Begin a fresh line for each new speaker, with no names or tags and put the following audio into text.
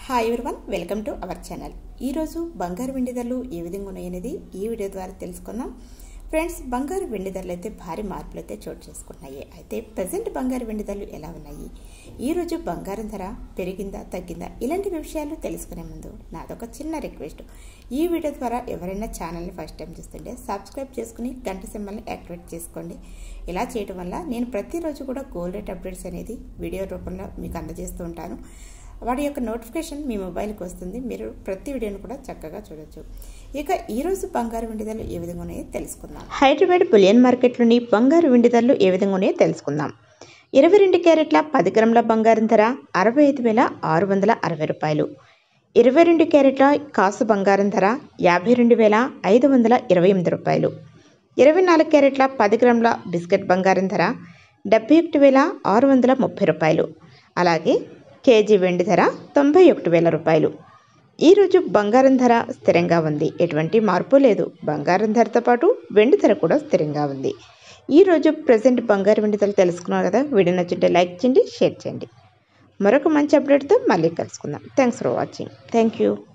hi everyone welcome to our channel ఈరోజు బంగారు వెండి ధరలు ఏ విధంగా ఉన్నాయనేది ఈ వీడియో ద్వారా తెలుసుకుందాం ఫ్రెండ్స్ బంగారు వెండి ధరలు అయితే భారీ మార్పులు అయితే చోటు చేసుకున్నాయి అయితే ప్రజెంట్ బంగారు వెండి ధరలు ఎలా ఉన్నాయి ఈరోజు బంగారం ధర పెరిగిందా తగ్గిందా ఇలాంటి విషయాలు తెలుసుకునే ముందు నాదొక చిన్న రిక్వెస్ట్ ఈ వీడియో ద్వారా ఎవరైనా ఛానల్ని ఫస్ట్ టైం చూస్తుంటే సబ్స్క్రైబ్ చేసుకుని గంట సింబల్ని యాక్టివేట్ చేసుకోండి ఇలా చేయడం వల్ల నేను ప్రతిరోజు కూడా గోల్డ్ రేట్ అప్డేట్స్ అనేది వీడియో రూపంలో మీకు అందజేస్తూ ఉంటాను వాటి యొక్క నోటిఫికేషన్ మీ మొబైల్కి వస్తుంది మీరు ప్రతి వీడియోను కూడా చక్కగా చూడొచ్చు ఇక ఈరోజు బంగారు వెండి ధరలు ఏ విధంగా ఉన్నాయో తెలుసుకుందాం హైదరాబాద్ బులియన్ మార్కెట్లోని బంగారు వెండి ధరలు ఏ విధంగా ఉన్నాయో తెలుసుకుందాం ఇరవై రెండు క్యారెట్ల పది గ్రాముల బంగారం ధర అరవై ఐదు వేల ఆరు వందల అరవై రూపాయలు ఇరవై రెండు క్యారెట్ల కాసు బంగారం ధర యాభై రెండు వేల ఐదు వందల ఇరవై ఎనిమిది రూపాయలు ఇరవై నాలుగు క్యారెట్ల పది గ్రాముల బిస్కెట్ బంగారం ధర డెబ్బై ఒకటి వేల ఆరు వందల ముప్పై రూపాయలు అలాగే కేజీ వెండి ధర తొంభై ఒకటి వేల రూపాయలు ఈరోజు బంగారం ధర స్థిరంగా ఉంది ఎటువంటి మార్పు లేదు బంగారం ధరతో పాటు వెండి ధర కూడా స్థిరంగా ఉంది ఈరోజు ప్రజెంట్ బంగారు వెండి ధరలు తెలుసుకున్నారు కదా వీడియో నచ్చింటే లైక్ చేయండి షేర్ చేయండి మరొక మంచి అప్డేట్తో మళ్ళీ కలుసుకుందాం thanks for watching thank you